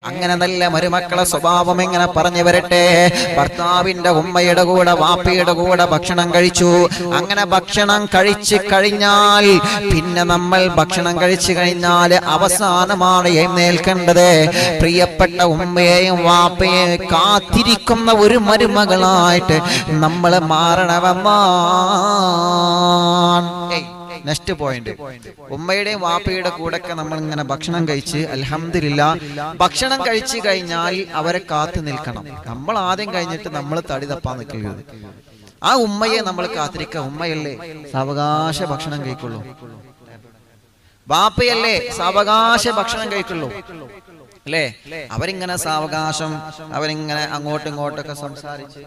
അങ്ങനെ നല്ല മരുമക്കളെ സ്വഭാവം എങ്ങനെ പറഞ്ഞു വരട്ടെ ഭർത്താവിന്റെ ഉമ്മയുടെ കൂടെ വാപ്പയുടെ കൂടെ ഭക്ഷണം കഴിച്ചു അങ്ങനെ ഭക്ഷണം കഴിച്ചു കഴിഞ്ഞാൽ പിന്നെ നമ്മൾ ഭക്ഷണം കഴിച്ചു കഴിഞ്ഞാൽ അവസാനമാണ് എഴുന്നേൽക്കേണ്ടത് പ്രിയപ്പെട്ട ഉമ്മയെയും വാപ്പയെയും കാത്തിരിക്കുന്ന ഒരു മരുമകളായിട്ട് നമ്മൾ മാറണമെന്നാണ് ഏയ് നെക്സ്റ്റ് പോയിന്റ് ഉമ്മയുടെയും വാപ്പയുടെ കൂടെ ഒക്കെ നമ്മൾ ഇങ്ങനെ ഭക്ഷണം കഴിച്ച് അൽഹംദുലില്ലാ ഭക്ഷണം കഴിച്ചു കഴിഞ്ഞാൽ അവരെ കാത്തു നിൽക്കണം നമ്മൾ ആദ്യം കഴിഞ്ഞിട്ട് നമ്മൾ തടി തപ്പാൻ നിൽക്കരുത് ആ ഉമ്മയെ നമ്മൾ കാത്തിരിക്കുക ഉമ്മയല്ലേ സാവകാശ ഭക്ഷണം കഴിക്കുള്ളൂ വാപ്പയല്ലേ സാവകാശ ഭക്ഷണം കഴിക്കുള്ളൂ അല്ലേ അവരിങ്ങനെ സാവകാശം അവരിങ്ങനെ അങ്ങോട്ടും ഇങ്ങോട്ടൊക്കെ സംസാരിച്ച്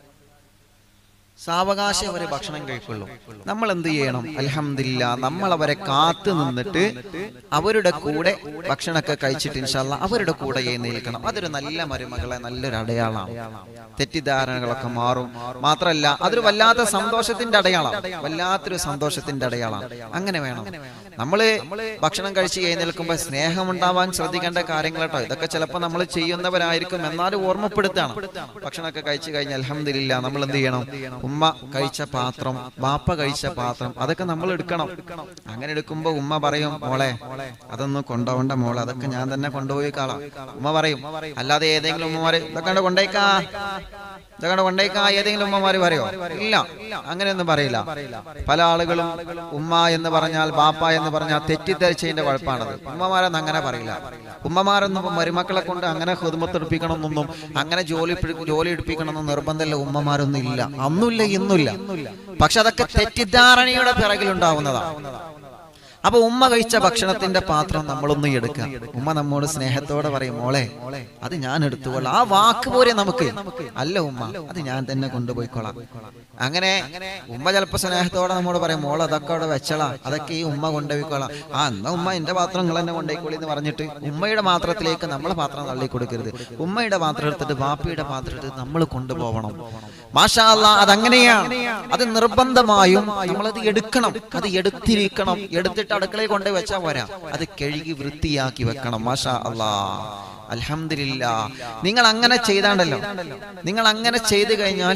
സാവകാശം അവരെ ഭക്ഷണം കഴിക്കുള്ളൂ നമ്മൾ എന്ത് ചെയ്യണം അലഹമില്ല നമ്മൾ അവരെ കാത്തു നിന്നിട്ട് അവരുടെ കൂടെ ഭക്ഷണമൊക്കെ കഴിച്ചിട്ട് ഇൻഷാല്ല അവരുടെ കൂടെ എഴുന്നേൽക്കണം അതൊരു നല്ല മരുമകളെ നല്ലൊരു അടയാളമാണ് തെറ്റിദ്ധാരണകളൊക്കെ മാറും മാത്രല്ല അതൊരു വല്ലാത്ത സന്തോഷത്തിന്റെ അടയാളം വല്ലാത്തൊരു സന്തോഷത്തിന്റെ അടയാളം അങ്ങനെ വേണം നമ്മള് ഭക്ഷണം കഴിച്ച് എഴുന്നേൽക്കുമ്പോൾ സ്നേഹമുണ്ടാവാൻ ശ്രദ്ധിക്കേണ്ട കാര്യങ്ങൾ കേട്ടോ ഇതൊക്കെ ചിലപ്പോൾ നമ്മൾ ചെയ്യുന്നവരായിരിക്കും എന്നാലും ഓർമ്മപ്പെടുത്താണ് ഭക്ഷണമൊക്കെ കഴിച്ചു കഴിഞ്ഞാൽ അലഹമില്ല നമ്മൾ എന്ത് ചെയ്യണം ഉമ്മ കഴിച്ച പാത്രം ബാപ്പ കഴിച്ച പാത്രം അതൊക്കെ നമ്മൾ എടുക്കണം അങ്ങനെ എടുക്കുമ്പോ ഉമ്മ പറയും മോളെ അതൊന്നും കൊണ്ടുപോകണ്ട മോളെ അതൊക്കെ ഞാൻ തന്നെ കൊണ്ടുപോയി കാളാം ഉമ്മ പറയും അല്ലാതെ ഏതെങ്കിലും ഉമ്മമാര് ഇതൊക്കെ കൊണ്ടേക്കാ ഇതൊക്കെ കൊണ്ടേക്കാ ഏതെങ്കിലും ഉമ്മമാര് പറയോ ഇല്ല അങ്ങനെയൊന്നും പറയില്ല പല ആളുകളും ഉമ്മ എന്ന് പറഞ്ഞാൽ ബാപ്പ എന്ന് പറഞ്ഞാൽ തെറ്റിദ്ധരിച്ചതിന്റെ കുഴപ്പമാണത് ഉമ്മമാരൊന്നും അങ്ങനെ പറയില്ല ഉമ്മമാരൊന്നും ഇപ്പൊ മരുമക്കളെ കൊണ്ട് അങ്ങനെ ഹൃദമത്തെടുപ്പിക്കണമെന്നൊന്നും അങ്ങനെ ജോലി പിടി- ജോലി എടുപ്പിക്കണമെന്നും നിർബന്ധമില്ല ഉമ്മമാരൊന്നും ഇല്ല അന്നുമില്ല ഇന്നുമില്ല പക്ഷെ അതൊക്കെ തെറ്റിദ്ധാരണയുടെ പിറകിലുണ്ടാവുന്നതാണ് അപ്പൊ ഉമ്മ കഴിച്ച ഭക്ഷണത്തിന്റെ പാത്രം നമ്മളൊന്ന് എടുക്കുക ഉമ്മ നമ്മോട് സ്നേഹത്തോടെ പറയും മോളെ അത് ഞാൻ എടുത്തുകൊള്ളാം ആ വാക്ക് പോരെ നമുക്ക് അല്ല ഉമ്മ അത് ഞാൻ തന്നെ കൊണ്ടുപോയിക്കോളാം അങ്ങനെ ഉമ്മ ചിലപ്പോ സ്നേഹത്തോടെ നമ്മോട് പറയും മോൾ അതൊക്കെ അവിടെ വെച്ചളാ അതൊക്കെ ഈ ഉമ്മ കൊണ്ടുപോയിക്കോളാം ആ എന്നാ ഉമ്മ എന്റെ പാത്രം നിങ്ങൾ തന്നെ കൊണ്ടുപോയിക്കോളി എന്ന് പറഞ്ഞിട്ട് ഉമ്മയുടെ പാത്രത്തിലേക്ക് നമ്മളെ പാത്രം തള്ളി കൊടുക്കരുത് ഉമ്മയുടെ പാത്രം എടുത്തിട്ട് വാപ്പിയുടെ പാത്രം എടുത്ത് നമ്മൾ കൊണ്ടുപോകണം മാഷാ അല്ലാ അതങ്ങനെയാണ് അത് നിർബന്ധമായും നമ്മളത് എടുക്കണം അത് എടുത്തിരിക്കണം എടുത്തിട്ട് അടുക്കളയിൽ കൊണ്ട് വെച്ചാൽ പോരാ അത് കഴുകി വൃത്തിയാക്കി വെക്കണം മാഷാ അല്ലാ അൽഹംദുലില്ല നിങ്ങൾ അങ്ങനെ ചെയ്താണ്ടല്ലോ നിങ്ങൾ അങ്ങനെ ചെയ്തു കഴിഞ്ഞാൽ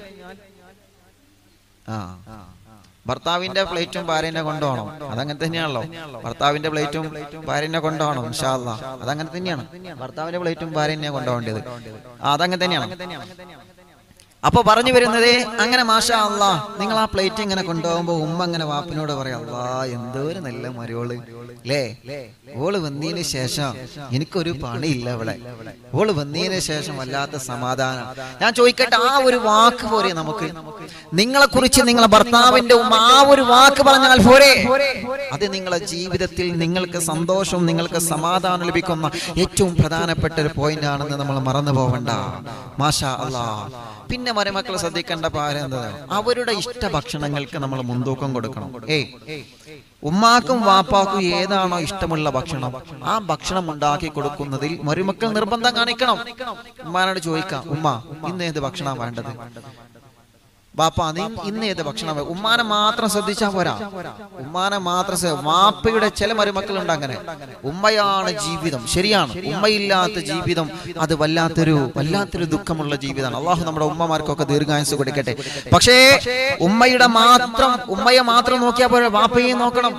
ആ ഭർത്താവിന്റെ പ്ലേറ്റും ഭാര്യനെ കൊണ്ടുപോകണം അതങ്ങനെ തന്നെയാണല്ലോ ഭർത്താവിന്റെ പ്ലേറ്റും ഭാര്യനെ കൊണ്ടുപോകണം ഇൻഷാല്ല അതങ്ങനെ തന്നെയാണ് ഭർത്താവിന്റെ പ്ലേറ്റും ഭാര്യനെ കൊണ്ടുപോകേണ്ടത് ആ, അതങ്ങനെ തന്നെയാണ് അപ്പൊ പറഞ്ഞു വരുന്നത് അങ്ങനെ മാഷാ അല്ലാ നിങ്ങൾ ആ പ്ലേറ്റ് ഇങ്ങനെ കൊണ്ടുപോകുമ്പോ ഉമ്മ അങ്ങനെ വാപ്പിനോട് പറയാം അല്ലാ എന്തോ ഒരു നല്ല മരോള് ലേ ഓള് വന്നതിന് ശേഷം എനിക്കൊരു പണിയില്ല ഇവിടെ ഓള് വന്നതിന് ശേഷം വല്ലാത്ത സമാധാനം ഞാൻ ചോദിക്കട്ടെ ആ ഒരു വാക്ക് പോരെ നമുക്ക് നിങ്ങളെ കുറിച്ച് നിങ്ങളെ ഭർത്താവിന്റെ ഉമ്മ ആ ഒരു വാക്ക് പറഞ്ഞാൽ പോരെ അത് നിങ്ങളെ ജീവിതത്തിൽ നിങ്ങൾക്ക് സന്തോഷവും നിങ്ങൾക്ക് സമാധാനം ലഭിക്കുന്ന ഏറ്റവും പ്രധാനപ്പെട്ട ഒരു പോയിന്റ് ആണെന്ന് നമ്മൾ മറന്നു പോവണ്ട മാഷാ അല്ലാ പിന്നെ മരുമക്കൾ ശ്രദ്ധിക്കേണ്ട പാരം എന്താ അവരുടെ ഇഷ്ട ഭക്ഷണങ്ങൾക്ക് നമ്മൾ മുൻതൂക്കം കൊടുക്കണം ഏയ് ഉമ്മാക്കും വാപ്പാക്കും ഏതാണോ ഇഷ്ടമുള്ള ഭക്ഷണം ആ ഭക്ഷണം ഉണ്ടാക്കി കൊടുക്കുന്നതിൽ മരുമക്കൾ നിർബന്ധം കാണിക്കണം ഉമ്മാനോട് ചോദിക്കാം ഉമ്മ ഇന്ന് ഏത് ഭക്ഷണം വേണ്ടത് ബാപ്പ നീ ഇന്ന് ഏത് ഭക്ഷണം വേ- ഉമ്മാനെ മാത്രം ശ്രദ്ധിച്ചാ പോരാ ഉമ്മാനെ മാത്രം ശ്രദ്ധ- വാപ്പയുടെ ചില മരുമക്കളുണ്ട് അങ്ങനെ ഉമ്മയാണ് ജീവിതം ശരിയാണ് ഉമ്മയില്ലാത്ത ജീവിതം അത് വല്ലാത്തൊരു വല്ലാത്തൊരു ദുഃഖമുള്ള ജീവിതമാണ് അള്ളാഹു നമ്മുടെ ഉമ്മമാർക്കൊക്കെ ദീർഘായുസ് കൊടുക്കട്ടെ പക്ഷേ ഉമ്മയുടെ മാത്രം ഉമ്മയെ മാത്രം നോക്കിയാൽ പോരാ വാപ്പയെ നോക്കണം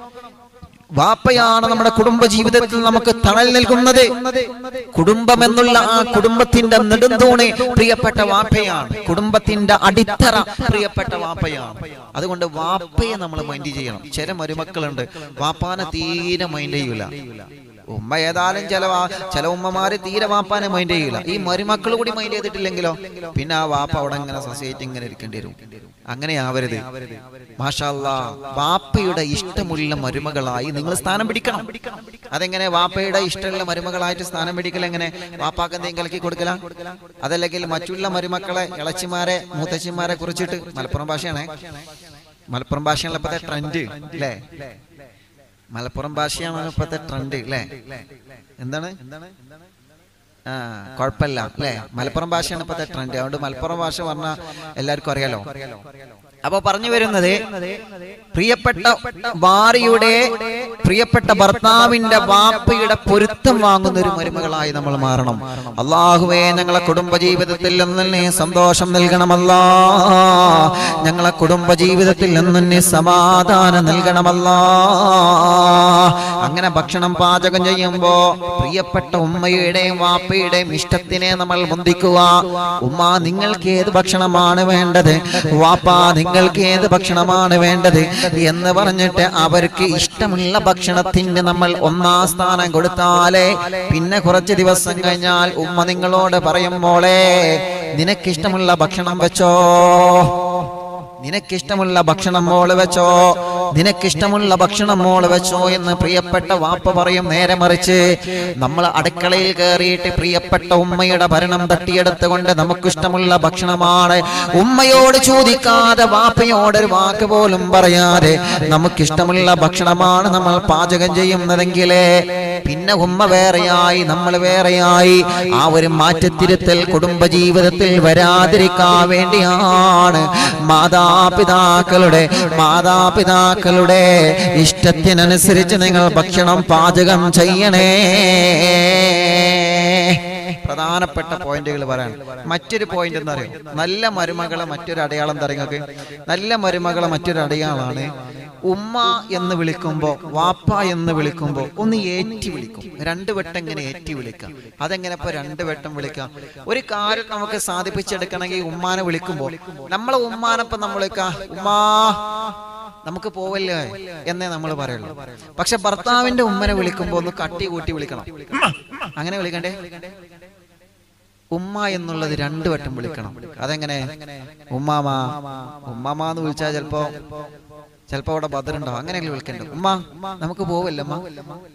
വാപ്പയാണ് നമ്മുടെ കുടുംബ ജീവിതത്തിൽ നമുക്ക് തണൽ നൽകുന്നത് കുടുംബം എന്നുള്ള ആ കുടുംബത്തിന്റെ നെടുന്തൂണ് പ്രിയപ്പെട്ട വാപ്പയാണ് കുടുംബത്തിന്റെ അടിത്തറ പ്രിയപ്പെട്ട വാപ്പയാണ് അതുകൊണ്ട് വാപ്പയെ നമ്മൾ മൈൻഡ് ചെയ്യണം ചില മരുമക്കളുണ്ട് വാപ്പാനെ തീരെ മൈൻഡ് ചെയ്യൂല ഉമ്മ ഏതായാലും ചില വാ- ചില ഉമ്മമാര് തീരെ വാപ്പാനെ മൈൻഡ് ചെയ്യൂല ഈ മരുമക്കൾ കൂടി മൈൻഡ് ചെയ്തിട്ടില്ലെങ്കിലോ പിന്നെ ആ വാപ്പ അവിടെ ഇങ്ങനെ സൊസൈറ്റി ഇങ്ങനെ ഇരിക്കേണ്ടി വരും അങ്ങനെ ആവരുത് മാഷാല്ലാ വാപ്പയുടെ ഇഷ്ടമുള്ള മരുമകളായി നിങ്ങൾ സ്ഥാനം പിടിക്കണം അതെങ്ങനെ വാപ്പയുടെ ഇഷ്ടമുള്ള മരുമകളായിട്ട് സ്ഥാനം പിടിക്കൽ എങ്ങനെ വാപ്പാക്ക് എന്തെങ്കിലും കലക്കി കൊടുക്കല അതല്ലെങ്കിൽ മറ്റുള്ള മരുമക്കളെ ഇളച്ചിമാരെ മൂത്തച്ചിമാരെ കുറിച്ചിട്ട് മലപ്പുറം ഭാഷയാണേ മലപ്പുറം ഭാഷയാണല്ലോ ഇപ്പോഴത്തെ ട്രെൻഡ് അല്ലേ മലപ്പുറം ഭാഷയാണ് ഇപ്പോഴത്തെ ട്രെൻഡ് അല്ലേ എന്താണ് ആ കുഴപ്പമില്ല അല്ലേ മലപ്പുറം ഭാഷയാണ് ഇപ്പോഴത്തെ ട്രെൻഡ് അതുകൊണ്ട് മലപ്പുറം ഭാഷ പറഞ്ഞാൽ എല്ലാവർക്കും അറിയാലോ അപ്പൊ പറഞ്ഞു വരുന്നത് പ്രിയപ്പെട്ട ഭാര്യയുടെ പ്രിയപ്പെട്ട ഭർത്താവിന്റെ വാപ്പയുടെ പൊരുത്തം വാങ്ങുന്ന ഒരു മരുമകളായി നമ്മൾ മാറണം അള്ളാഹുവേ ഞങ്ങളെ കുടുംബ ജീവിതത്തിൽ നിന്ന് സന്തോഷം നൽകണമല്ലാ ഞങ്ങളെ കുടുംബ ജീവിതത്തിൽ നിന്ന് സമാധാനം നൽകണമല്ലാ അങ്ങനെ ഭക്ഷണം പാചകം ചെയ്യുമ്പോ പ്രിയപ്പെട്ട ഉമ്മയുടെയും വാപ്പയുടെയും ഇഷ്ടത്തിനെ നമ്മൾ മുന്തിക്കുക ഉമ്മ നിങ്ങൾക്ക് ഏത് ഭക്ഷണമാണ് വേണ്ടത് വാപ്പ നിങ്ങൾക്ക് ഏത് ഭക്ഷണമാണ് വേണ്ടത് എന്ന് പറഞ്ഞിട്ട് അവർക്ക് ഇഷ്ടമുള്ള ഭക്ഷണത്തിന് നമ്മൾ ഒന്നാം സ്ഥാനം കൊടുത്താലേ പിന്നെ കുറച്ച് ദിവസം കഴിഞ്ഞാൽ ഉമ്മ നിങ്ങളോട് പറയും മോളെ നിനക്കിഷ്ടമുള്ള ഭക്ഷണം വെച്ചോ നിനക്കിഷ്ടമുള്ള ഭക്ഷണം മോള് വെച്ചോ നിനക്കിഷ്ടമുള്ള ഭക്ഷണം മോള് വെച്ചോ എന്ന് പ്രിയപ്പെട്ട വാപ്പ പറയും നേരെ മറിച്ച് നമ്മൾ അടുക്കളയിൽ കയറിയിട്ട് പ്രിയപ്പെട്ട ഉമ്മയുടെ ഭരണം തട്ടിയെടുത്തുകൊണ്ട് നമുക്കിഷ്ടമുള്ള ഭക്ഷണമാണ് ഉമ്മയോട് ചോദിക്കാതെ വാപ്പയോട് ഒരു വാക്ക് പോലും പറയാതെ നമുക്കിഷ്ടമുള്ള ഭക്ഷണമാണ് നമ്മൾ പാചകം ചെയ്യുന്നതെങ്കിലേ പിന്നെ ഉമ്മ വേറെയായി നമ്മൾ വേറെയായി ആ ഒരു മാറ്റത്തിരുത്തൽ കുടുംബജീവിതത്തിൽ വരാതിരിക്കാൻ വേണ്ടിയാണ് മാതാപിതാക്കളുടെ മാതാപിതാക്കളുടെ ഇഷ്ടത്തിനനുസരിച്ച് നിങ്ങൾ ഭക്ഷണം പാചകം ചെയ്യണേ പ്രധാനപ്പെട്ട പോയിന്റുകൾ പറയാൻ മറ്റൊരു പോയിന്റ് എന്താ അറിയോ നല്ല മരുമകളെ മറ്റൊരു അടയാളം എന്താ നിങ്ങൾക്ക് നല്ല മരുമകളെ മറ്റൊരു അടയാളാണ് ഉമ്മ എന്ന് വിളിക്കുമ്പോ വാപ്പ എന്ന് വിളിക്കുമ്പോ ഒന്ന് ഏറ്റി വിളിക്കും രണ്ട് വട്ടം ഇങ്ങനെ ഏറ്റി വിളിക്കാം അതെങ്ങനെ ഇപ്പൊ രണ്ട് വട്ടം വിളിക്കാം ഒരു കാര്യം നമുക്ക് സാധിപ്പിച്ചെടുക്കണമെങ്കിൽ ഉമ്മാനെ വിളിക്കുമ്പോ നമ്മളെ ഉമ്മാനപ്പം നമ്മൾ വിളിക്കാം ഉമ്മാ നമുക്ക് പോവല്ലേ എന്നേ നമ്മൾ പറയുള്ളൂ പക്ഷെ ഭർത്താവിന്റെ ഉമ്മനെ വിളിക്കുമ്പോ ഒന്ന് കട്ടി കൂട്ടി വിളിക്കണം അങ്ങനെ വിളിക്കണ്ടേ ഉമ്മ എന്നുള്ളത് രണ്ടു വട്ടം വിളിക്കണം അതെങ്ങനെ ഉമ്മാമാ ഉമ്മാമ എന്ന് വിളിച്ചാൽ ചിലപ്പോ ചിലപ്പോ അവിടെ ബദറുണ്ടാവും അങ്ങനെയല്ലേ വിളിക്കണ്ടേ ഉമ്മ നമുക്ക് പോവല്ലേ ഉമ്മ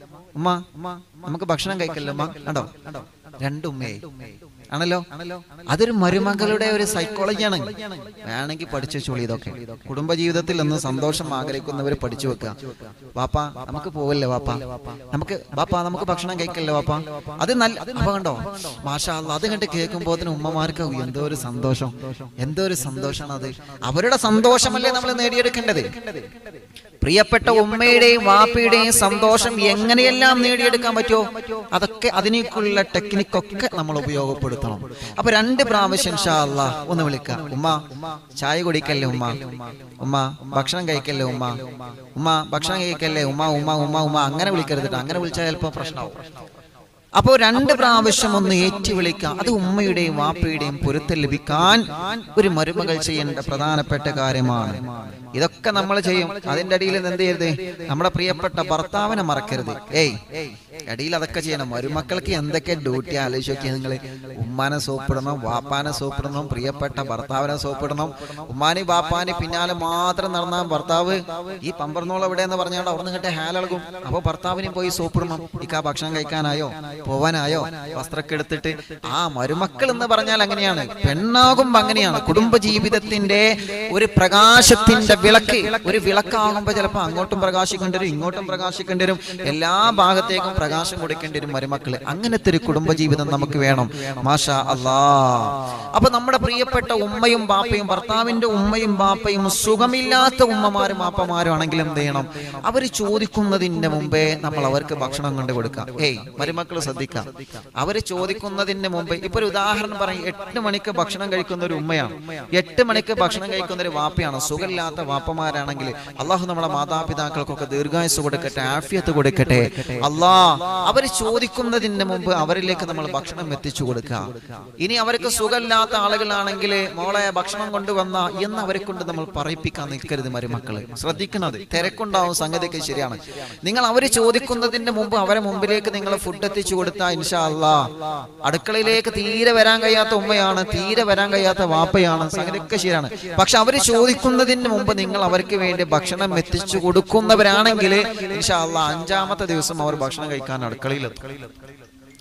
ഉമ്മ നമുക്ക് ഭക്ഷണം കഴിക്കല്ലേ ഉമ്മ കണ്ടോ രണ്ടുമ്മയായി ആണല്ലോ അതൊരു മരുമകളുടെ ഒരു സൈക്കോളജിയാണ് വേണമെങ്കിൽ പഠിച്ചു വെച്ചോളി ഇതൊക്കെ കുടുംബ ജീവിതത്തിൽ ഒന്ന് സന്തോഷം ആഗ്രഹിക്കുന്നവർ പഠിച്ചു വെക്കുക വാപ്പ നമുക്ക് പോവല്ലേ വാപ്പ നമുക്ക് വാപ്പ നമുക്ക് ഭക്ഷണം കഴിക്കല്ലേ വാപ്പ അത് നല്ല അപ്പൊ കണ്ടോ മാഷാ അല്ലാ, അത് കണ്ട് കേൾക്കുമ്പോ ഉമ്മമാർക്ക് "ഉയ്യ്, എന്തോ ഒരു സന്തോഷം എന്തോ ഒരു സന്തോഷമാണ് അത് അവരുടെ സന്തോഷമല്ലേ നമ്മൾ നേടിയെടുക്കേണ്ടത് പ്രിയപ്പെട്ട ഉമ്മയുടെയും വാപ്പയുടെയും സന്തോഷം എങ്ങനെയെല്ലാം നേടിയെടുക്കാൻ പറ്റുമോ അതൊക്കെ അതിനേക്കുള്ള ടെക്നിക്കൊക്കെ നമ്മൾ ഉപയോഗപ്പെടുത്തണം അപ്പൊ രണ്ട് പ്രാവശ്യം ഷാ അല്ലാ ഒന്ന് വിളിക്കാം ഉമ്മ ചായ കുടിക്കല്ലേ ഉമ്മ ഉമ്മ ഭക്ഷണം കഴിക്കല്ലേ ഉമ്മ ഉമ്മ ഭക്ഷണം കഴിക്കല്ലേ ഉമ്മ ഉമ്മ ഉമ്മ ഉമ്മ അങ്ങനെ വിളിക്കരുത് ട്ടോ. അങ്ങനെ വിളിച്ചാൽ ചിലപ്പോൾ പ്രശ്നമാവും അപ്പോ രണ്ട് പ്രാവശ്യം ഒന്ന് ഏറ്റി വിളിക്കാം അത് ഉമ്മയുടെയും വാപ്പയുടെയും പൊരുത്തം ലഭിക്കാൻ ഒരു മരുമകൾ ചെയ്യേണ്ട പ്രധാനപ്പെട്ട കാര്യമാണ് ഇതൊക്കെ നമ്മൾ ചെയ്യും അതിന്റെ അടിയിൽ എന്ത് ചെയ്യരുത് നമ്മുടെ പ്രിയപ്പെട്ട ഭർത്താവിനെ മറക്കരുത് ഏയ് അടിയിൽ അതൊക്കെ ചെയ്യണം മരുമക്കൾക്ക് എന്തൊക്കെ ഡ്യൂട്ടി ആലോചിച്ച് നോക്കിയാൽ നിങ്ങൾ ഉമ്മാനെ സോപ്പിടണം വാപ്പാനെ സോപ്പിടണം പ്രിയപ്പെട്ട ഭർത്താവിനെ സോപ്പിടണം ഉമ്മാനി വാപ്പാനി പിന്നാലെ മാത്രം നടന്ന ഭർത്താവ് ഈ പമ്പർന്നോളം എവിടെ എന്ന് പറഞ്ഞാൽ അവിടുന്ന് കിട്ടിയ ഹാലളകും അപ്പൊ ഭർത്താവിനെയും പോയി സോപ്പിടണം ഇക്കാ ഭക്ഷണം കഴിക്കാനായോ പോവാനായോ വസ്ത്രമൊക്കെ എടുത്തിട്ട് ആ മരുമക്കൾ എന്ന് പറഞ്ഞാൽ അങ്ങനെയാണ് പെണ്ണാകുമ്പോ അങ്ങനെയാണ് കുടുംബ ജീവിതത്തിന്റെ ഒരു പ്രകാശത്തിന്റെ വിളക്ക് ഒരു വിളക്കാകുമ്പോ ചിലപ്പോ അങ്ങോട്ടും പ്രകാശിക്കേണ്ടി വരും ഇങ്ങോട്ടും പ്രകാശിക്കേണ്ടി വരും എല്ലാ ഭാഗത്തേക്കും പ്രകാശം കൊടുക്കേണ്ടി വരും മരുമക്കള് അങ്ങനത്തെ ഒരു കുടുംബ ജീവിതം നമുക്ക് വേണം മാഷാ അല്ലാ അപ്പൊ നമ്മുടെ പ്രിയപ്പെട്ട ഉമ്മയും ബാപ്പയും ഭർത്താവിന്റെ ഉമ്മയും ബാപ്പയും സുഖമില്ലാത്ത ഉമ്മമാരും ബാപ്പമാരും ആണെങ്കിലും എന്ത് ചെയ്യണം അവര് ചോദിക്കുന്നതിന്റെ മുമ്പേ നമ്മൾ അവർക്ക് ഭക്ഷണം കൊണ്ട് കൊടുക്കാം ഏയ് മരുമക്കൾ ശ്രദ്ധിക്കാം അവര് ചോദിക്കുന്നതിന് മുമ്പ് ഇപ്പൊ ഒരു ഉദാഹരണം പറയും എട്ട് മണിക്ക് ഭക്ഷണം കഴിക്കുന്ന ഒരു ഉമ്മയാണ് എട്ട് മണിക്ക് ഭക്ഷണം കഴിക്കുന്ന ഒരു വാപ്പയാണ് സുഖമില്ലാത്ത വാപ്പമാരാണെങ്കിൽ അള്ളാഹു നമ്മുടെ മാതാപിതാക്കൾക്കൊക്കെ ദീർഘായുസ് കൊടുക്കട്ടെ ആഫിയത്ത് കൊടുക്കട്ടെ അല്ലാ അവര് ചോദിക്കുന്നതിന് മുമ്പ് അവരിലേക്ക് നമ്മൾ ഭക്ഷണം എത്തിച്ചു കൊടുക്കുക ഇനി അവർക്ക് സുഖമില്ലാത്ത ആളുകളാണെങ്കിൽ മോളെ ഭക്ഷണം കൊണ്ടുവന്ന എന്ന് അവരെ കൊണ്ട് നമ്മൾ പറയിപ്പിക്കാൻ നിൽക്കരുത് മരുമക്കള് ശ്രദ്ധിക്കുന്നത് തിരക്കുണ്ടാവും സംഗതിയൊക്കെ ശരിയാണ് നിങ്ങൾ അവര് ചോദിക്കുന്നതിന് മുമ്പ് അവരെ മുമ്പിലേക്ക് നിങ്ങൾ ഫുഡ് എത്തിച്ചു കൊടുത്താൽ ഇൻഷാ അല്ലാ അടുക്കളയിലേക്ക് തീരെ വരാൻ കഴിയാത്ത ഉമ്മയാണ് തീരെ വരാൻ കഴിയാത്ത വാപ്പയാണ് സംഗതിയൊക്കെ ശരിയാണ് പക്ഷെ അവര് ചോദിക്കുന്നതിന് മുമ്പ് നിങ്ങൾ അവർക്ക് വേണ്ടി ഭക്ഷണം എത്തിച്ചു കൊടുക്കുന്നവരാണെങ്കിൽ ഇൻഷാ അല്ലാ അഞ്ചാമത്തെ ദിവസം അവർ ഭക്ഷണം കഴിക്കാൻ അടുക്കളയിലെത്തും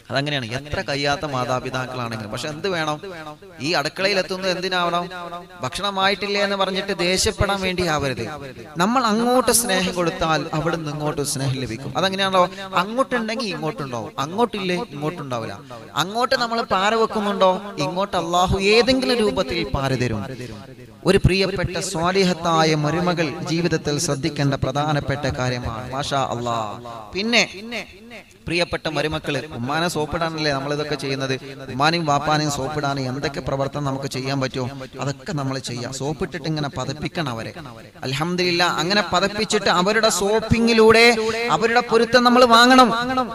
അതങ്ങനെയാണ് എത്ര കഴിയാത്ത മാതാപിതാക്കളാണെങ്കിലും പക്ഷെ എന്ത് വേണം ഈ അടുക്കളയിൽ എത്തുന്നത് എന്തിനാവണം ഭക്ഷണമായിട്ടില്ല എന്ന് പറഞ്ഞിട്ട് ദേഷ്യപ്പെടാൻ വേണ്ടി ആവരുത് നമ്മൾ അങ്ങോട്ട് സ്നേഹം കൊടുത്താൽ അവിടെ നിന്ന് ഇങ്ങോട്ട് സ്നേഹം ലഭിക്കും അതങ്ങനെയാണല്ലോ അങ്ങോട്ടുണ്ടെങ്കിൽ ഇങ്ങോട്ടുണ്ടാവും അങ്ങോട്ടില്ലേ ഇങ്ങോട്ടുണ്ടാവില്ല അങ്ങോട്ട് നമ്മൾ പാര വെക്കുന്നുണ്ടോ ഇങ്ങോട്ട് അള്ളാഹു ഏതെങ്കിലും രൂപത്തിൽ പാര തരും ഒരു പ്രിയപ്പെട്ട സ്വാലിഹത്തായ മരുമകൾ ജീവിതത്തിൽ ശ്രദ്ധിക്കേണ്ട പ്രധാനപ്പെട്ട കാര്യമാണ് മാഷാ അള്ളാ പിന്നെ പ്രിയപ്പെട്ട മരുമക്കള് ഉമ്മാനെ സോപ്പിടാനല്ലേ നമ്മൾ ഇതൊക്കെ ചെയ്യുന്നത് ഉമ്മാനെയും വാപ്പാനെയും സോപ്പിടാനും എന്തൊക്കെ പ്രവർത്തനം നമുക്ക് ചെയ്യാൻ പറ്റുമോ അതൊക്കെ നമ്മൾ ചെയ്യാം സോപ്പിട്ടിട്ട് ഇങ്ങനെ പതപ്പിക്കണം അവരെ അലഹമില്ല അങ്ങനെ പതപ്പിച്ചിട്ട് അവരുടെ സോപ്പിങ്ങിലൂടെ അവരുടെ പൊരുത്തം നമ്മൾ വാങ്ങണം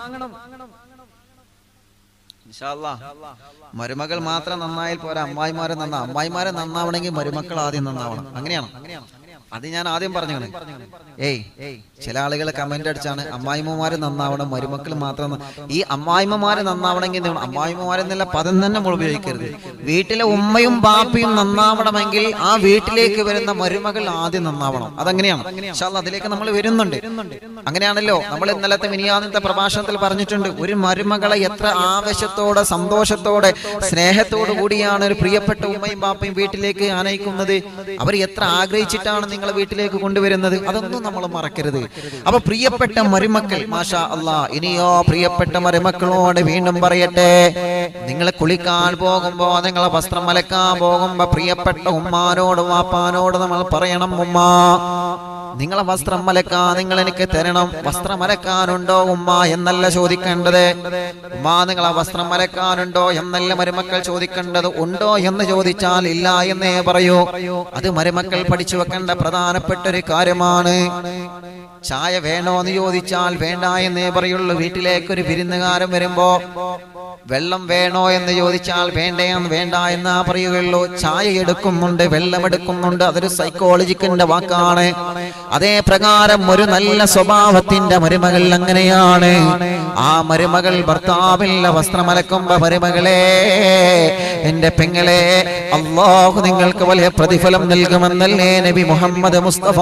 ഇൻഷാ അല്ലാ. മരുമകൾ മാത്രം നന്നായാൽ പോരാ അമ്മായിമാരെ നന്നാ അമ്മായിമാരെ നന്നാവണമെങ്കിൽ മരുമക്കൾ ആദ്യം നന്നാവണം അങ്ങനെയാണ് അത് ഞാൻ ആദ്യം പറഞ്ഞു ഏയ് ചില ആളുകൾ കമന്റ് അടിച്ചാണ് അമ്മായിമ്മമാര് നന്നാവണം മരുമക്കൾ മാത്രം ന- ഈ അമ്മായിമ്മമാര് നന്നാവണമെങ്കിൽ എന്ത് വേണം? അമ്മായിമ്മമാരെന്നുള്ള പദം തന്നെ നമ്മൾ ഉപയോഗിക്കരുത് വീട്ടിലെ ഉമ്മയും ബാപ്പയും നന്നാവണമെങ്കിൽ ആ വീട്ടിലേക്ക് വരുന്ന മരുമകൾ ആദ്യം നന്നാവണം അതങ്ങനെയാണ് ഇൻഷാ അല്ലാ, അതിലേക്ക് നമ്മൾ വരുന്നുണ്ട് അങ്ങനെയാണല്ലോ നമ്മൾ ഇന്നലത്തെ മിനിയാന്നത്തെ പ്രഭാഷണത്തിൽ പറഞ്ഞിട്ടുണ്ട് ഒരു മരുമകളെ എത്ര ആവശ്യത്തോടെ സന്തോഷത്തോടെ സ്നേഹത്തോടു കൂടിയാണ് ഒരു പ്രിയപ്പെട്ട ഉമ്മയും ബാപ്പയും വീട്ടിലേക്ക് ആനയിക്കുന്നത് അവർ എത്ര ആഗ്രഹിച്ചിട്ടാണ് നിങ്ങളെ വീട്ടിലേക്ക് കൊണ്ടുവരുന്നത് അതൊന്നും നമ്മൾ മറക്കരുത് അപ്പൊ പ്രിയപ്പെട്ട മരുമക്കൾ മാഷാ അല്ലാ ഇനിയോ പ്രിയപ്പെട്ട മരുമക്കളോട് വീണ്ടും പറയട്ടെ നിങ്ങൾ കുളിക്കാൻ പോകുമ്പോ നിങ്ങളെ വസ്ത്രം അലക്കാൻ പോകുമ്പോ പ്രിയപ്പെട്ട ഉമ്മാനോട് വാപ്പാനോട് നമ്മൾ പറയണം ഉമ്മ നിങ്ങളെ വസ്ത്രം അലക്കാൻ നിങ്ങൾ എനിക്ക് തരണം വസ്ത്രം അലക്കാനുണ്ടോ ഉമ്മ എന്നല്ല ചോദിക്കേണ്ടത് ഉമ്മ നിങ്ങളെ വസ്ത്രം അലക്കാനുണ്ടോ എന്നല്ല മരുമക്കൾ ചോദിക്കേണ്ടത് ഉണ്ടോ എന്ന് ചോദിച്ചാൽ ഇല്ല എന്നേ പറയൂ അത് മരുമക്കൾ പഠിച്ചു വെക്കേണ്ട പ്രധാനപ്പെട്ട ഒരു കാര്യമാണ് ചായ വേണോ എന്ന് ചോദിച്ചാൽ വേണ്ട എന്നേ പറയുള്ളൂ വീട്ടിലേക്ക് ഒരു വിരുന്നുകാരൻ വരുമ്പോ വെള്ളം വേണോ എന്ന് ചോദിച്ചാൽ വേണ്ടയെന്ന് വേണ്ട എന്നാ പറയുകയുള്ളൂ ചായ എടുക്കുന്നുണ്ട് വെള്ളം എടുക്കുന്നുണ്ട് അതൊരു സൈക്കോളജിക്കിന്റെ വാക്കാണ് അതേ പ്രകാരം ഒരു നല്ല സ്വഭാവത്തിന്റെ മരുമകൾ അങ്ങനെയാണ് ആ മരുമകൾ ഭർത്താവില്ല വസ്ത്രമലക്കുമ്പോ മരുമകളെ എന്റെ പെങ്ങളെ അള്ളാഹു നിങ്ങൾക്ക് വലിയ പ്രതിഫലം നൽകുമെന്നല്ലേ നബി മുഹമ്മദ് മുസ്തഫ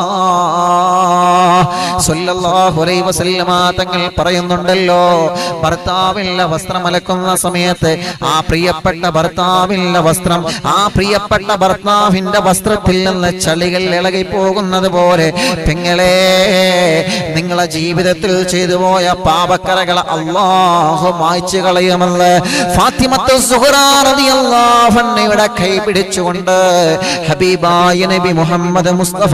സല്ലല്ലാഹു അലൈഹി വസല്ലമ തങ്ങൾ പറയുന്നുണ്ടല്ലോ ഭർത്താവില്ല വസ്ത്രം അലക്കുന്ന സമയത്ത് ആ പ്രിയപ്പെട്ട ഭർത്താവില്ല വസ്ത്രം ആ പ്രിയപ്പെട്ട ഭർത്താവിന്റെ വസ്ത്രത്തിൽ നിന്ന് ചളികൾ ഇളകി പോകുന്നത് പോലെ പെങ്ങളെ നിങ്ങളെ ജീവിതത്തിൽ ചെയ്തു പോയ പാപക്കറകൾ അള്ളാഹു മായ്ച്ചു കളയുമെന്ന് ഫാത്തിമത്ത് സുഹ്റാ റളിയല്ലാഹു അൻഹയുടെ കൈ പിടിച്ചുകൊണ്ട് ഹബീബായ നബി മുഹമ്മദ് മുസ്തഫ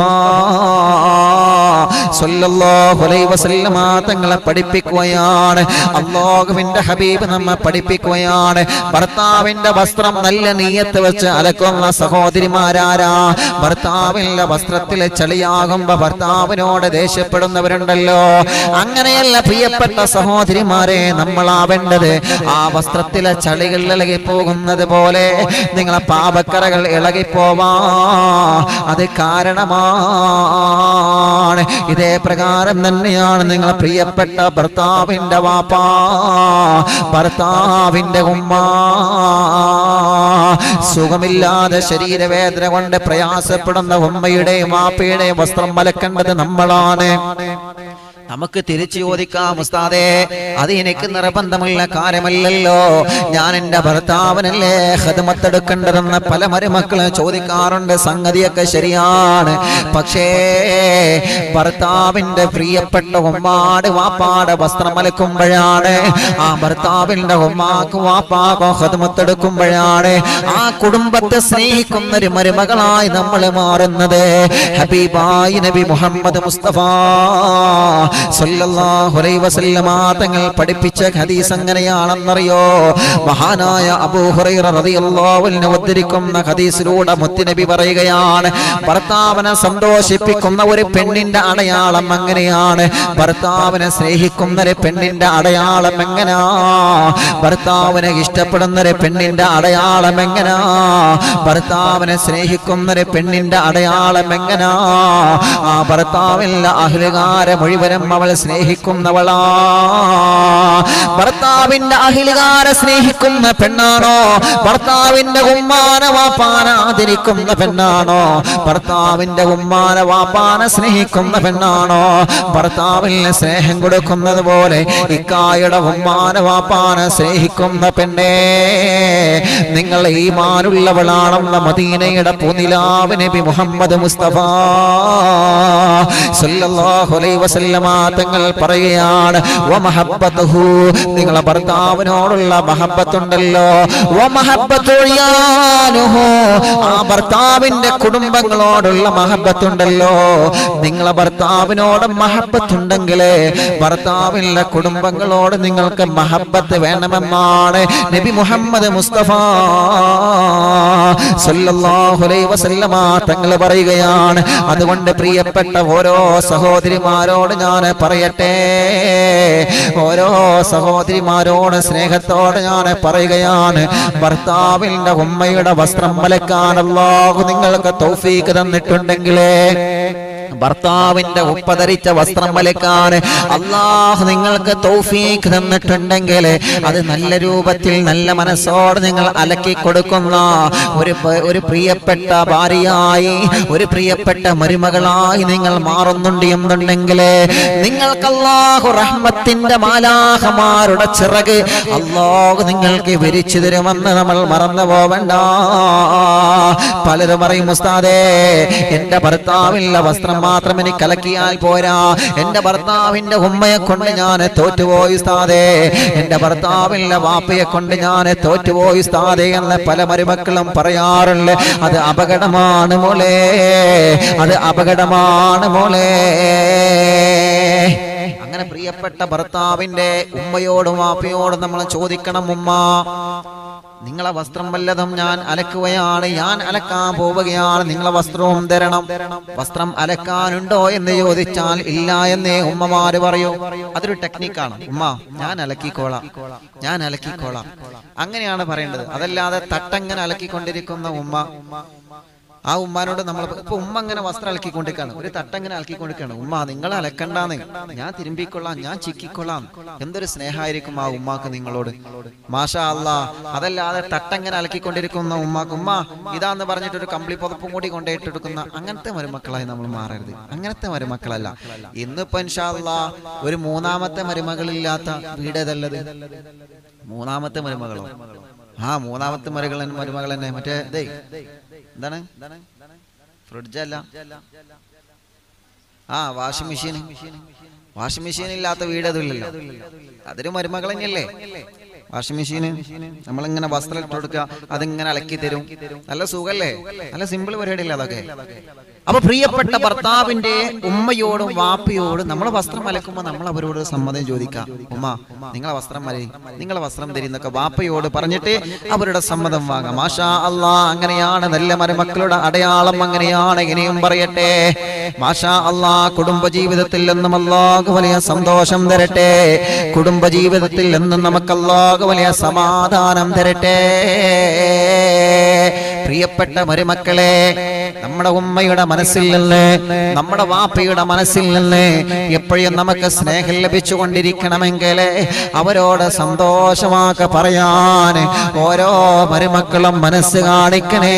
സല്ലല്ലാഹു അലൈഹി വസല്ലമ തങ്ങളെ പഠിപ്പിക്കുകയാണ് അള്ളാഹുവിന്റെ ഹബീബ് നമ്മെ പഠിപ്പിക്കുകയാണ് ഭർത്താവിന്റെ വസ്ത്രം നല്ല നീയത്ത് വെച്ച് അലക്കുന്ന സഹോദരിമാരാരാ ഭർത്താവിന്റെ വസ്ത്രത്തിൽ ചളിയാകുമ്പോ ഭർത്താവിനോട് ദേഷ്യപ്പെടുന്നവരുണ്ടല്ലോ അങ്ങനെയല്ല പ്രിയപ്പെട്ട സഹോദരിമാരെ നമ്മളാവേണ്ടത് ആ വസ്ത്രത്തിലെ ചളികൾ ഇളകി പോകുന്നത് പോലെ നിങ്ങളെ പാപക്കറകൾ ഇളകിപ്പോവാ അത് കാരണമാണ് ഇതേ പ്രകാരം തന്നെയാണ് നിങ്ങളെ പ്രിയപ്പെട്ട ഭർത്താവിന്റെ വാപ്പാ ഭർത്താവിന്റെ ഉമ്മ സുഖമില്ലാതെ ശരീരവേദന കൊണ്ട് പ്രയാസപ്പെടുന്ന ഉമ്മയുടെയും വാപ്പയുടെയും വസ്ത്രം മലക്കേണ്ടത് നമ്മളാണ് നമുക്ക് തിരിച്ചു ചോദിക്കാം ഉസ്താദേ അത് എനിക്ക് നിർബന്ധമുള്ള കാര്യമല്ലല്ലോ ഞാൻ എന്റെ ഭർത്താവിനല്ലേ ഹൃദമത്തെടുക്കേണ്ടതെന്ന് പല മരുമക്കളും ചോദിക്കാറുണ്ട് സംഗതിയൊക്കെ ശരിയാണ് പക്ഷേ ഭർത്താവിന്റെ പ്രിയപ്പെട്ട ഉമ്മാട് വാപ്പാട് വസ്ത്രം അലക്കുമ്പോഴാണ് ആ ഭർത്താവിന്റെ ഉമ്മാക്ക് വാപ്പാക്കോ ഹൃദമത്തെടുക്കുമ്പോഴാണ് ആ കുടുംബത്തെ സ്നേഹിക്കുന്ന ഒരു മരുമകളായി നമ്മൾ മാറുന്നത് ഹബീബായി നബി മുഹമ്മദ് മുസ്തഫ സല്ലല്ലാഹു അലൈഹി വസല്ലമ തങ്ങൾ പഠിപ്പിച്ച ഹദീസ് എങ്ങനെയാണെന്നറിയോ മഹാനായ അബൂ ഹുറൈറ റളിയല്ലാഹു അൻഹു ഉദ്ധരിക്കുന്ന ഹദീസിലൂടെ മുത്തുനബി പറയുകയാണ് ഭർത്താവിനെ സന്തോഷിപ്പിക്കുന്ന ഒരു പെണ്ണിന്റെ അടയാളം എങ്ങനെയാണ് ഭർത്താവിനെ സ്നേഹിക്കുന്ന ഒരു പെണ്ണിന്റെ അടയാളം എങ്ങനാ ഭർത്താവിനെ ഇഷ്ടപ്പെടുന്ന ഒരു പെണ്ണിന്റെ അടയാളം എങ്ങനാ ഭർത്താവിനെ സ്നേഹിക്കുന്ന ഒരു പെണ്ണിന്റെ അടയാളം എങ്ങനാ ആ ഭർത്താവില്ല അഹ്ലുകാരെ മുഴുവനും അവൾ സ്നേഹിക്കുന്നവളാ ഭർത്താവിന്റെ അഹിലുകാരെ സ്നേഹിക്കുന്ന പെണ്ണാണോ ഭർത്താവിന്റെ ഉമ്മാന വാപ്പാന ആദരിക്കുന്ന പെണ്ണാണോ ഭർത്താവിന്റെ ഉമ്മാന വാപ്പാന സ്നേഹിക്കുന്ന പെണ്ണാണോ ഭർത്താവിന് സ്നേഹം കൊടുക്കുന്നത് പോലെ ഇക്കായുടെ ഉമ്മാന വാപ്പാന സ്നേഹിക്കുന്ന പെണ്ണേ നിങ്ങൾ ഈ മാനുള്ളവളാണെന്ന മദീനയുടെ പുനിലാവ് നബി മുഹമ്മദ് മുസ്തഫ സല്ലല്ലാഹു അലൈഹി വസല്ലമ തങ്ങൾ പറയുകയാണ് വമഹബ്ബതുഹു നിങ്ങളെ ഭർത്താവിനോടുള്ള മഹബ്ബത്തുണ്ടല്ലോ വമഹബ്ബതു ഇയാലുഹു ആ ഭർത്താവിന്റെ കുടുംബങ്ങളോടുള്ള മഹബ്ബത്തുണ്ടല്ലോ നിങ്ങളെ ഭർത്താവിനോട് മഹബ്ബത്തുണ്ടെങ്കിൽ ഭർത്താവിന്റെ കുടുംബങ്ങളോട് നിങ്ങൾക്ക് മഹബ്ബത്ത് വേണമെന്നാണ് നബി മുഹമ്മദ് മുസ്തഫ സല്ലല്ലാഹു അലൈഹി വസല്ലമ തങ്ങൾ പറയുകയാണ് അതുകൊണ്ട് പ്രിയപ്പെട്ട ഓരോ സഹോദരിമാരോട് ഞാൻ പറയട്ടെ ഓരോ സഹോദരിമാരോട് സ്നേഹത്തോട് ഞാൻ പറയുകയാണ് ഭർത്താവിന്റെ ഉമ്മയുടെ വസ്ത്രം മലക്കാൻ അല്ലാഹു നിങ്ങൾക്ക് തൗഫീക്ക് തന്നിട്ടുണ്ടെങ്കിലേ ഭർത്താവിന്റെ ഉപ്പധരിച്ച വസ്ത്രം വലക്കാൻ അള്ളാഹു നിങ്ങൾക്ക് തൗഫീഖ് തന്നിട്ടുണ്ടെങ്കിൽ അത് നല്ല രൂപത്തിൽ നല്ല മനസ്സോടെ നിങ്ങൾ അലക്കി കൊടുക്കുന്ന ഒരു പ- ഒരു പ്രിയപ്പെട്ട ഭാര്യയായി ഒരു പ്രിയപ്പെട്ട മരുമകളായി നിങ്ങൾ മാറുന്നുണ്ട് എന്നുണ്ടെങ്കിൽ നിങ്ങൾക്ക് അള്ളാഹു റഹ്മത്തിന്റെ മാലാഹമാരുടെ ചിറക് അള്ളാഹു നിങ്ങൾക്ക് വിരിച്ചു തരുമെന്ന് നമ്മൾ മറന്നു പോവണ്ട പലരും പറയും ഉസ്താദേ എന്റെ ഭർത്താവില്ല വസ്ത്രം മാത്രം എനിക്ക് കലക്കിയാൽ പോരാ എന്റെ ഭർത്താവിന്റെ ഉമ്മയെ കൊണ്ട് ഞാൻ തോറ്റുപോയി സ്ഥാതേ എന്റെ ഭർത്താവിന്റെ വാപ്പയെ കൊണ്ട് ഞാൻ തോറ്റുപോയി സ്ഥാതേ എന്ന് പല മരുമക്കളും പറയാറുണ്ട് അത് അപകടമാണ് മോളെ അത് അപകടമാണ് മോളെ അങ്ങനെ പ്രിയപ്പെട്ട ഭർത്താവിന്റെ ഉമ്മയോടും വാപ്പയോടും നമ്മൾ ചോദിക്കണം ഉമ്മ നിങ്ങളെ വസ്ത്രം വല്ലതും ഞാൻ അലക്കുകയാണ് ഞാൻ അലക്കാൻ പോവുകയാണ് നിങ്ങളെ വസ്ത്രവും തരണം വസ്ത്രം അലക്കാനുണ്ടോ എന്ന് ചോദിച്ചാൽ ഇല്ല എന്നേ ഉമ്മമാര് പറയൂ അതൊരു ടെക്നിക്കാണ് ഉമ്മ ഞാൻ അലക്കിക്കോളാം ഞാൻ അലക്കിക്കോളാം അങ്ങനെയാണ് പറയേണ്ടത് അതല്ലാതെ തട്ടങ്ങനെ അലക്കിക്കൊണ്ടിരിക്കുന്ന ഉമ്മ ആ ഉമ്മാനോട് നമ്മൾ ഇപ്പൊ ഉമ്മ അങ്ങനെ വസ്ത്രം അലക്കിക്കൊണ്ടിരിക്കാണ് ഒരു തട്ടങ്ങനെ അലക്കിക്കൊണ്ടിരിക്കാണ് ഉമ്മ നിങ്ങൾ അലക്കണ്ടാന്ന് ഞാൻ തിരുമ്പിക്കൊള്ളാം ഞാൻ ചിക്കിക്കൊള്ളാം എന്തൊരു സ്നേഹമായിരിക്കും ആ ഉമ്മാക്ക് നിങ്ങളോട് മാഷാ അല്ലാ അതല്ലാതെ തട്ടങ്ങനെ അലക്കിക്കൊണ്ടിരിക്കുന്ന ഉമ്മാക്ക് ഉമ്മ ഇതാന്ന് പറഞ്ഞിട്ട് ഒരു കമ്പിളി പുതപ്പും കൂടി കൊണ്ടേറ്റെടുക്കുന്ന അങ്ങനത്തെ മരുമക്കളായി നമ്മൾ മാറരുത് അങ്ങനത്തെ മരുമക്കളല്ല ഇന്നിപ്പോ ഇൻഷാ അല്ലാ ഒരു മൂന്നാമത്തെ മരുമകളില്ലാത്ത വീട് ഏതല്ലത് മൂന്നാമത്തെ മരുമകളോ ആ മൂന്നാമത്തെ മരുകൾ മരുമകൾ തന്നെ മറ്റേ ദേ എന്താണ് ഫ്രിഡ്ജല്ല ആ വാഷിംഗ് മെഷീൻ വാഷിംഗ് മെഷീൻ ഇല്ലാത്ത വീട് അതില്ലല്ലോ അതൊരു മരുമകൾ തന്നെയല്ലേ വാഷിംഗ് മെഷീന് നമ്മളിങ്ങനെ വസ്ത്രം ഇട്ട് കൊടുക്കുക അതിങ്ങനെ അലക്കി തരും നല്ല സുഖല്ലേ നല്ല സിമ്പിൾ പരിപാടിയല്ലേ അതൊക്കെ അപ്പൊ പ്രിയപ്പെട്ട ഭർത്താവിന്റെ ഉമ്മയോടും വാപ്പയോടും നമ്മൾ വസ്ത്രം അലക്കുമ്പോൾ നമ്മൾ അവരോട് സമ്മതം ചോദിക്കാം ഉമ്മ നിങ്ങളെ വസ്ത്രം മതി നിങ്ങളെ വസ്ത്രം തരുന്നൊക്കെ വാപ്പയോട് പറഞ്ഞിട്ട് അവരുടെ സമ്മതം വാങ്ങാം മാഷാ അല്ലാ അങ്ങനെയാണ് നല്ല മരുമക്കളുടെ അടയാളം അങ്ങനെയാണ് ഇനിയും പറയട്ടെ മാഷാ അല്ലാ കുടുംബ ജീവിതത്തിൽ നിന്നും അല്ലാഹു വലിയ സന്തോഷം തരട്ടെ കുടുംബ ജീവിതത്തിൽ നിന്നും നമുക്ക് അല്ലാഹു വലിയ സമാധാനം തരട്ടെ പ്രിയപ്പെട്ട മരുമക്കളെ നമ്മുടെ ഉമ്മയുടെ മനസ്സിൽ നിന്ന് നമ്മുടെ വാപ്പയുടെ മനസ്സിൽ നിന്ന് എപ്പോഴും നമുക്ക് സ്നേഹം ലഭിച്ചുകൊണ്ടിരിക്കണമെങ്കിൽ അവരോട് സന്തോഷമാക്കി പറയാൻ ഓരോ മരുമക്കളും മനസ്സ് കാണിക്കണേ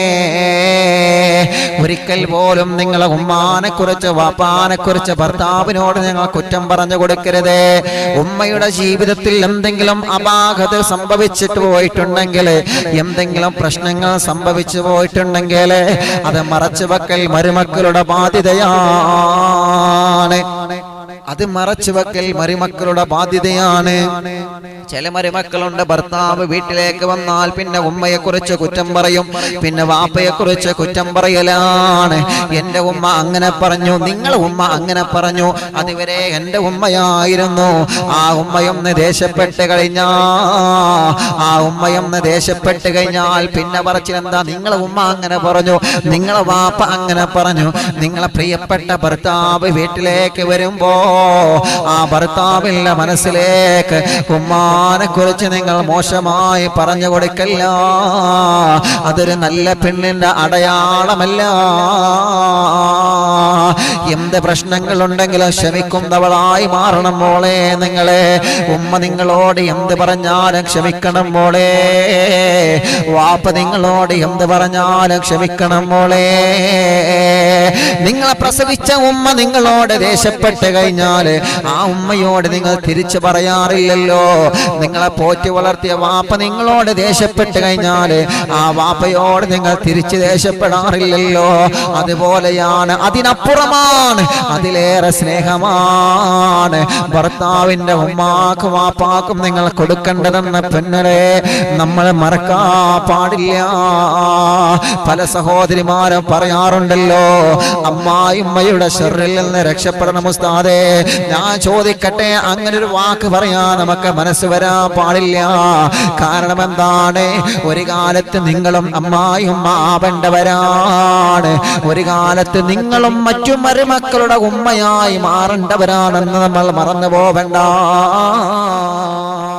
ഒരിക്കൽ പോലും നിങ്ങളെ ഉമ്മാനെ കുറിച്ച് വാപ്പാനെ കുറിച്ച് ഭർത്താവിനോട് നിങ്ങൾ കുറ്റം പറഞ്ഞു കൊടുക്കരുത് ഉമ്മയുടെ ജീവിതത്തിൽ എന്തെങ്കിലും അപാകത സംഭവിച്ചിട്ട് പോയിട്ടുണ്ടെങ്കിൽ എന്തെങ്കിലും പ്രശ്നങ്ങൾ സംഭവിച്ചു പോയിട്ടുണ്ടെങ്കിൽ അത് മറച്ചു വെക്കൽ മരുമക്കളുടെ ബാധ്യതയാണ് അത് മറച്ചു വെക്കൽ മരുമക്കളുടെ ബാധ്യതയാണ് ചില മരുമക്കളുണ്ട് ഭർത്താവ് വീട്ടിലേക്ക് വന്നാൽ പിന്നെ ഉമ്മയെ കുറിച്ച് കുറ്റം പറയും പിന്നെ വാപ്പയെ കുറിച്ച് കുറ്റം പറയലാണ് എന്റെ ഉമ്മ അങ്ങനെ പറഞ്ഞു നിങ്ങളെ ഉമ്മ അങ്ങനെ പറഞ്ഞു അതുവരെ എന്റെ ഉമ്മയായിരുന്നു ആ ഉമ്മയൊന്ന് ദേഷ്യപ്പെട്ട് കഴിഞ്ഞാ ആ ഉമ്മയൊന്ന് ദേഷ്യപ്പെട്ട് കഴിഞ്ഞാൽ പിന്നെ പറച്ചിലെന്താ നിങ്ങളെ ഉമ്മ അങ്ങനെ പറഞ്ഞു നിങ്ങളെ വാപ്പ അങ്ങനെ പറഞ്ഞു നിങ്ങളെ പ്രിയപ്പെട്ട ഭർത്താവ് വീട്ടിലേക്ക് വരുമ്പോൾ ആ ഭർത്താവിന്റെ മനസ്സിലേക്ക് ഉമ്മാനെ കുറിച്ച് നിങ്ങൾ മോശമായി പറഞ്ഞു കൊടുക്കല്ല അതൊരു നല്ല പെണ്ണിന്റെ അടയാളമല്ല എന്ത് പ്രശ്നങ്ങളുണ്ടെങ്കിലും ക്ഷമിക്കുന്നവളായി മാറണം മോളെ നിങ്ങളെ ഉമ്മ നിങ്ങളോട് എന്ത് പറഞ്ഞാലും ക്ഷമിക്കണം മോളെ വാപ്പ നിങ്ങളോട് എന്ത് പറഞ്ഞാലും ക്ഷമിക്കണം മോളെ നിങ്ങളെ പ്രസവിച്ച ഉമ്മ നിങ്ങളോട് ദേഷ്യപ്പെട്ട് കഴിഞ്ഞാൽ ആ ഉമ്മയോട് നിങ്ങൾ തിരിച്ചു പറയാറില്ലല്ലോ നിങ്ങളെ പോറ്റി വളർത്തിയ വാപ്പ നിങ്ങളോട് ദേഷ്യപ്പെട്ട് കഴിഞ്ഞാൽ ആ വാപ്പയോട് നിങ്ങൾ തിരിച്ചു ദേഷ്യപ്പെടാറില്ലല്ലോ അതുപോലെയാണ് അതിനപ്പുറമാണ് അതിലേറെ സ്നേഹമാണ് ഭർത്താവിന്റെ ഉമ്മാക്കും വാപ്പാക്കും നിങ്ങൾ കൊടുക്കേണ്ടതെന്ന പെണ്ണരെ നമ്മൾ മറക്കാ പാടില്ല പല സഹോദരിമാരും പറയാറുണ്ടല്ലോ അമ്മായിമ്മയുടെ ഷെറിൽ നിന്ന് രക്ഷപ്പെടണം ഉസ്താദേ ഞാൻ ചോദിക്കട്ടെ അങ്ങനെ ഒരു വാക്ക് പറയാൻ നമുക്ക് മനസ്സ് വരാൻ പാടില്ല കാരണം എന്താണ് ഒരു കാലത്ത് നിങ്ങളും അമ്മായിയും ആവേണ്ടവരാണ് ഒരു കാലത്ത് നിങ്ങളും മറ്റു മരുമക്കളുടെ ഉമ്മയായി മാറേണ്ടവരാണെന്ന് നമ്മൾ മറന്നു പോവണ്ട